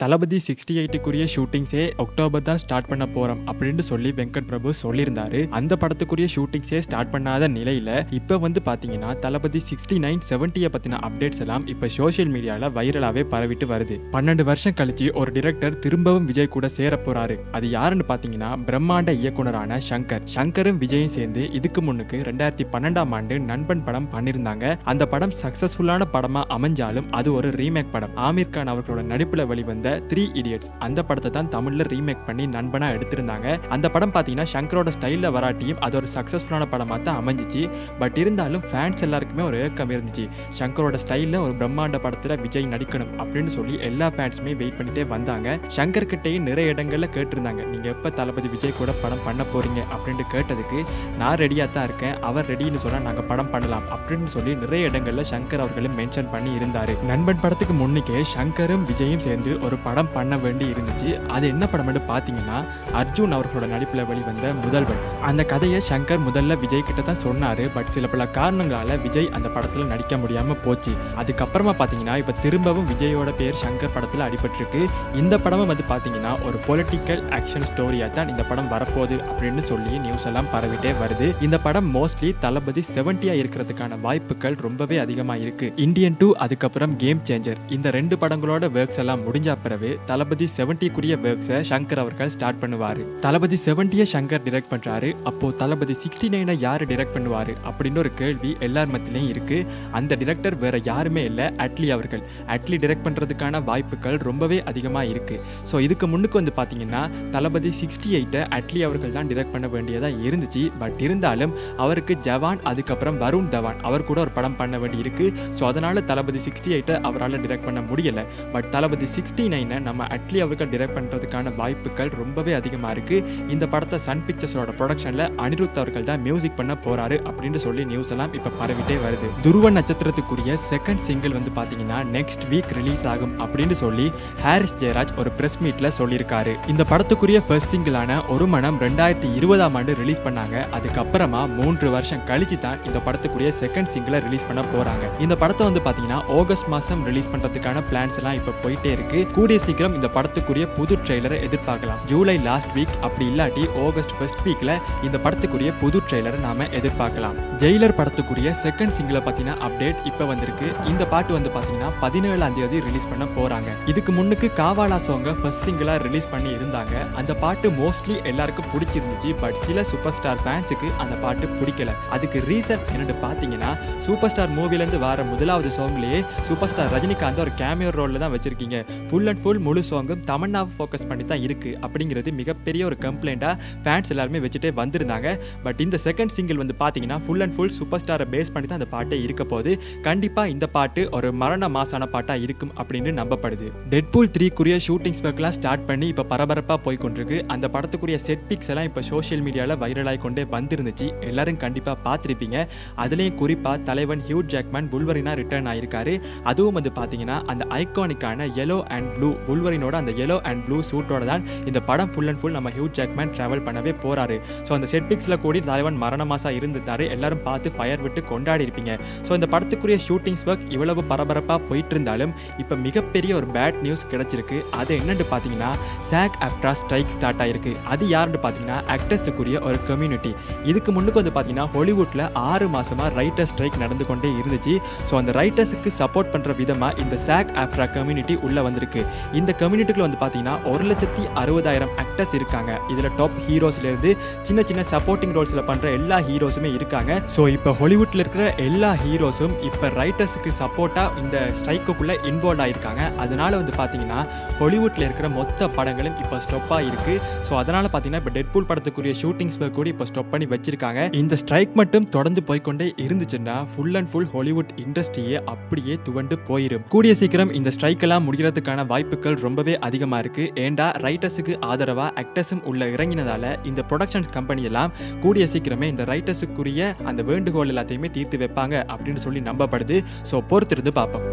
தளபதி sixty எயிட்டுக்குரிய ஷூட்டிங்ஸே October தான் ஸ்டார்ட் பண்ண போறோம் அப்படின்னு சொல்லி வெங்கட் பிரபு சொல்லியிருந்தாரு அந்த படத்துக்குரிய ஷூட்டிங்ஸே ஸ்டார்ட் பண்ணாத நிலையில இப்ப வந்து பாத்தீங்கன்னா தளபதி சிக்ஸ்டி நைன் செவன்ட்டியை பத்தின அப்டேட்ஸ் எல்லாம் இப்ப சோஷியல் மீடியால வைரலாவே பரவிட்டு வருது பன்னெண்டு வருஷம் கழிச்சு ஒரு டிரெக்டர் திரும்பவும் விஜய் கூட சேர போறாரு அது யாருன்னு பாத்தீங்கன்னா பிரம்மாண்ட இயக்குனரான சங்கர் சங்கரும் விஜயும் சேர்ந்து இதுக்கு முன்னுக்கு ரெண்டாயிரத்தி பன்னெண்டாம் ஆண்டு நண்பன் படம் பண்ணியிருந்தாங்க அந்த படம் சக்சஸ்ஃபுல்லான படமா அமைஞ்சாலும் அது ஒரு ரீமேக் படம் ஆமீர் கான் அவர்களோட நடிப்புல வெளிவந்த த்ரீ இடியட்ஸ் அந்த படத்தை தான் தமிழ்ல ரீமேக் பண்ணி நண்பனா எடுத்திருந்தாங்க அந்த படம் பாத்தீங்கன்னா சங்கரோட ஸ்டைல்ல வராட்டியும் அது ஒரு சக்சஸ்ஃபுல்லான படமா தான் அமைஞ்சிச்சு பட் இருந்தாலும் ஃபேன்ஸ் எல்லாருக்குமே ஒரு ஏக்கம் இருந்துச்சு சங்கரோட ஸ்டைல்ல ஒரு பிரம்மாண்ட படத்துல விஜய் நடிக்கணும் அப்படின்னு சொல்லி எல்லா ஃபேன்ஸுமே வெயிட் பண்ணிட்டே வந்தாங்க சங்கர் கிட்டேயும் நிறைய இடங்கள்ல கேட்டிருந்தாங்க நீங்க எப்ப தளபதி விஜய் கூட படம் பண்ண போறீங்க அப்படின்ட்டு கேட்டதுக்கு நான் ரெடியா தான் இருக்கேன் அவர் ரெடின்னு சொன்னா நாங்க படம் பண்ணலாம் அப்படின்னு சொல்லி நிறைய இடங்கள்ல சங்கர் அவர்களும் மென்ஷன் பண்ணி இருந்தாரு நண்பன் படத்துக்கு முன்னுக்கே சங்கரும் விஜயும் சேர்ந்து ஒரு படம் பண்ண வேண்டி இருந்துச்சு அது என்ன படம்னு பார்த்தீங்கன்னா அர்ஜுன் அவர்களோட நடிப்பில் வெளிவந்த முதல்வன் அந்த கதையை சங்கர் முதல்ல விஜய் கிட்ட தான் சொன்னாரு பட் சில பல காரணங்களால விஜய் அந்த படத்தில் நடிக்க முடியாம போச்சு அதுக்கப்புறமா பார்த்தீங்கன்னா இப்போ திரும்பவும் விஜயோட பேர் சங்கர் படத்தில் அடிபட்டிருக்கு இந்த படமும் வந்து பார்த்தீங்கன்னா ஒரு பொலிட்டிக்கல் ஆக்ஷன் ஸ்டோரியாக தான் இந்த படம் வரப்போகுது அப்படின்னு சொல்லி நியூஸ் எல்லாம் பரவிட்டே வருது இந்த படம் மோஸ்ட்லி தளபதி செவன்ட்டியா இருக்கிறதுக்கான வாய்ப்புகள் ரொம்பவே அதிகமாக இருக்கு இந்தியன் டூ அதுக்கப்புறம் கேம் சேஞ்சர் இந்த ரெண்டு படங்களோட ஒர்க்ஸ் எல்லாம் முடிஞ்ச பிறகு தளபதி செவன்ட்டிக்குரிய ஒர்க்ஸை சங்கர் அவர்கள் ஸ்டார்ட் பண்ணுவாரு தளபதி செவன்ட்டியை சங்கர் டிரெக்ட் பண்றாரு அப்போ தளபதி சிக்ஸ்டி நைனை யாரு டிரெக்ட் பண்ணுவாரு அப்படின்னு ஒரு கேள்வி எல்லார் மத்தியிலையும் இருக்கு அந்த டிரெக்டர் வேற யாருமே இல்லை அட்லி அவர்கள் அட்லி டிரெக்ட் பண்றதுக்கான வாய்ப்புகள் ரொம்பவே அதிகமாக இருக்கு ஸோ இதுக்கு முன்னுக்கு வந்து பார்த்தீங்கன்னா தளபதி சிக்ஸ்டி எயிட்டை அட்லி அவர்கள் தான் டிரெக்ட் பண்ண வேண்டியதாக இருந்துச்சு பட் இருந்தாலும் அவருக்கு ஜவான் அதுக்கப்புறம் வருண் தவான் அவர் கூட ஒரு படம் பண்ண வேண்டி இருக்கு ஸோ அதனால தளபதி சிக்ஸ்டி எயிட்டை அவரால் டிரெக்ட் பண்ண முடியல பட் தளபதி சிக்ஸ்டி நைனை நம்ம அட்லி அவர்கள் டிரெக்ட் பண்ணுறதுக்கான வாய்ப்புகள் ரொம்பவே அதிகமாக இருக்கு இந்த படத்தை சன் பிக்சர்ஸோட ப்ரொடக்ஷனில் அனிருத் அவர்கள் தான் மியூசிக் பண்ண போறாரு அப்படின்னு சொல்லி நியூஸ் எல்லாம் இப்போ பரவிட்டே வருது துருவ நட்சத்திரத்துக்குரிய செகண்ட் சிங்கிள் வந்து பார்த்தீங்கன்னா நெக்ஸ்ட் வீக் ரிலீஸ் ஆகும் அப்படின்னு சொல்லி ஹாரிஸ் ஜெயராஜ் ஒரு பிரஸ் மீட்ல சொல்லியிருக்காரு இந்த படத்துக்குரிய ஃபர்ஸ்ட் சிங்கிளான ஒரு மனம் ரெண்டாயிரத்தி இருபதாம் ஆண்டு ரிலீஸ் பண்ணாங்க அதுக்கப்புறமா மூன்று வருஷம் கழிச்சு தான் இந்த படத்துக்குரிய செகண்ட் சிங்கிளை ரிலீஸ் பண்ண போறாங்க இந்த படத்தை வந்து பார்த்தீங்கன்னா ஆகஸ்ட் மாதம் ரிலீஸ் பண்றதுக்கான பிளான்ஸ் எல்லாம் இப்போ போயிட்டே இருக்கு கூடிய சீக்கிரம் இந்த படத்துக்குரிய புது ட்ரெய்லரை எதிர்பார்க்கலாம் ஜூலை லாஸ்ட் வீக் அப்படி இல்லாட்டி ஆகஸ்ட் ஃபர்ஸ்ட் வீக்ல இந்த படத்துக்குரிய புது ட்ரெய்லரை நாம எதிர்பார்க்கலாம் ஜெயிலர் படத்துக்குரிய செகண்ட் சிங்கிளை பத்தின அப்டேட் இப்போ வந்திருக்கு இந்த பாட்டு வந்து பாத்தீங்கன்னா பதினேழாம் தேதி ரிலீஸ் பண்ண போறாங்க இதுக்கு முன்னுக்கு காவாலா சாங்க ஃபர்ஸ்ட் சிங்கிளா ரிலீஸ் பண்ணி இருந்தாங்க அந்த பாட்டு மோஸ்ட்லி எல்லாருக்கும் பிடிச்சிருந்துச்சு பட் சில சூப்பர் ஸ்டார் ஃபேன்ஸுக்கு அந்த பாட்டு பிடிக்கல அதுக்கு ரீசன் என்னன்னு பார்த்தீங்கன்னா சூப்பர் ஸ்டார் மூவிலேருந்து வர முதலாவது சாங்லேயே சூப்பர் ஸ்டார் ரஜினிகாந்த் ஒரு கேமியோ ரோலில் தான் வச்சிருக்கீங்க ஃபுல் அண்ட் ஃபுல் முழு சாங்கும் தமன்னாவை ஃபோக்கஸ் பண்ணி தான் இருக்கு அப்படிங்கிறது மிகப்பெரிய ஒரு கம்ப்ளைண்ட்டாக ஃபேன்ஸ் எல்லாருமே வச்சுட்டே வந்திருந்தாங்க பட் இந்த செகண்ட் சிங்கிள் வந்து பார்த்தீங்கன்னா ஃபுல் அண்ட் ஃபுல் சூப்பர் ஸ்டாரை பேஸ் பண்ணி தான் அந்த பாட்டே இருக்க போது கண்டிப்பாக இந்த பாட்டு ஒரு மரண மாசான பாட்டாக இருக்கும் அப்படின்னு நம்பப்படுது டெட்பூல் த்ரீக்குரிய ஷூட்டிங்ஸ் ஒர்க்லாம் ஸ்டார்ட் பண்ணி இப்போ பரபரப்பாக போய் கொண்டிருக்கு அந்த படத்துக்குரிய செட் பிக்ஸ் எல்லாம் இப்போ சோஷியல் மீடியாவில் வைரலாகி கொண்டே வந்திருந்துச்சு எல்லாரும் கண்டிப்பாக பார்த்துருப்பீங்க அதுலேயும் குறிப்பாக தலைவன் ஹியூ ஜாக்மேன் புல்வரினா ரிட்டர்ன் ஆயிருக்காரு அதுவும் வந்து பார்த்தீங்கன்னா அந்த ஐகானிக்கான yellow அண்ட் ப்ளூ புல்வரினோட அந்த yellow அண்ட் ப்ளூ சூட்டோட தான் இந்த படம் ஃபுல் அண்ட் ஃபுல் நம்ம ஹியூ ஜாக்மேன் ட்ராவல் பண்ணவே போறாரு ஸோ அந்த செட் பிக்ஸில் கூடி தலைவன் மரண மாசா இருந்துட்டாரு எல்லாரும் பார்த்து ஃபயர் விட்டு கொண்டாடி இருப்பீங்க ஸோ இந்த படத்துக்குரிய ஷூட்டிங்ஸ் ஒர்க் இவ்வளவு பரபரப்பாக போயிட்டு இருந்தாலும் இப்போ மிகப்பெரிய ஒரு பேட் நியூஸ் கிடைச்சிருக்கு அது என்னன்னு பார்த்தீங்கன்னா சாக் ஆப்டா ஸ்ட்ரைக் ஸ்டார்ட் ஆயிருக்கு அது யாருன்னு பார்த்தீங்கன்னா ஆக்டர்ஸுக்குரிய ஒரு கம்யூனிட்டி இதுக்கு முன்னுக்கு வந்து பார்த்தீங்கன்னா ஹாலிவுட்டில் ஆறு மாசமா ரைட்டர் ஸ்ட்ரைக் நடந்து கொண்டே இருந்துச்சு ஸோ அந்த ரைட்டர்ஸுக்கு சப்போர்ட் பண்ணுற விதமாக இந்த சாக் ஆப்டா கம்யூனிட்டி உள்ளே வந்திருக்கு இந்த கம்யூனிட்டிக்குள்ள வந்து பார்த்தீங்கன்னா ஒரு லட்சத்தி அறுபதாயிரம் ஆக்டர்ஸ் இருக்காங்க இதில் டாப் ஹீரோஸ்லேருந்து சின்ன சின்ன சப்போர்ட்டிங் ரோல்ஸில் பண்ணுற எல்லா ஹீரோஸுமே இருக்காங்க ஸோ இப்போ ஹாலிவுட்டில் இருக்கிற எல்லா ஹீரோஸும் இப்போ ரைட்டர்ஸுக்கு சப்போர்ட்டாக இந்த ஸ்ட்ரைக்குக்குள்ளே இன்வால்வ் ஆயிருக்காங்க அதனால வந்து பார்த்தீங்கன்னா ஹாலிவுட்டில் இருக்கிற மொத்த படங்களும் இப்போ ஸ்டொப்பாக இருக்கு ஸோ அதனால பார்த்தீங்கன்னா இப்போ டெட்பூல் படத்துக்குரிய ஷூட்டிங்ஸ் கூட இப்போ ஸ்டாப் பண்ணி வச்சிருக்காங்க இந்த ஸ்ட்ரைக் மட்டும் தொடர்ந்து போய்க்கொண்டே இருந்துச்சுன்னா ஃபுல் அண்ட் ஃபுல் ஹாலிவுட் இண்டஸ்ட்ரியே அப்படியே துவண்டு போயிடும் கூடிய சீக்கிரம் இந்த ஸ்ட்ரைக் எல்லாம் முடிகிறதுக்கான வாய்ப்புகள் ரொம்பவே அதிகமா இருக்கு ஏண்டா ரைட்டர்ஸுக்கு ஆதரவா ஆக்டர்ஸும் உள்ள இறங்கினதால இந்த ப்ரொடக்ஷன்ஸ் கம்பெனி எல்லாம் கூடிய சீக்கிரமே இந்த ரைட்டர்ஸுக்குரிய அந்த வேண்டுகோள் எல்லாத்தையுமே தீர்த்து வைப்பாங்க அப்படின்னு சொல்லி நம்பப்படுது ஸோ பொறுத்திருந்து பார்ப்போம்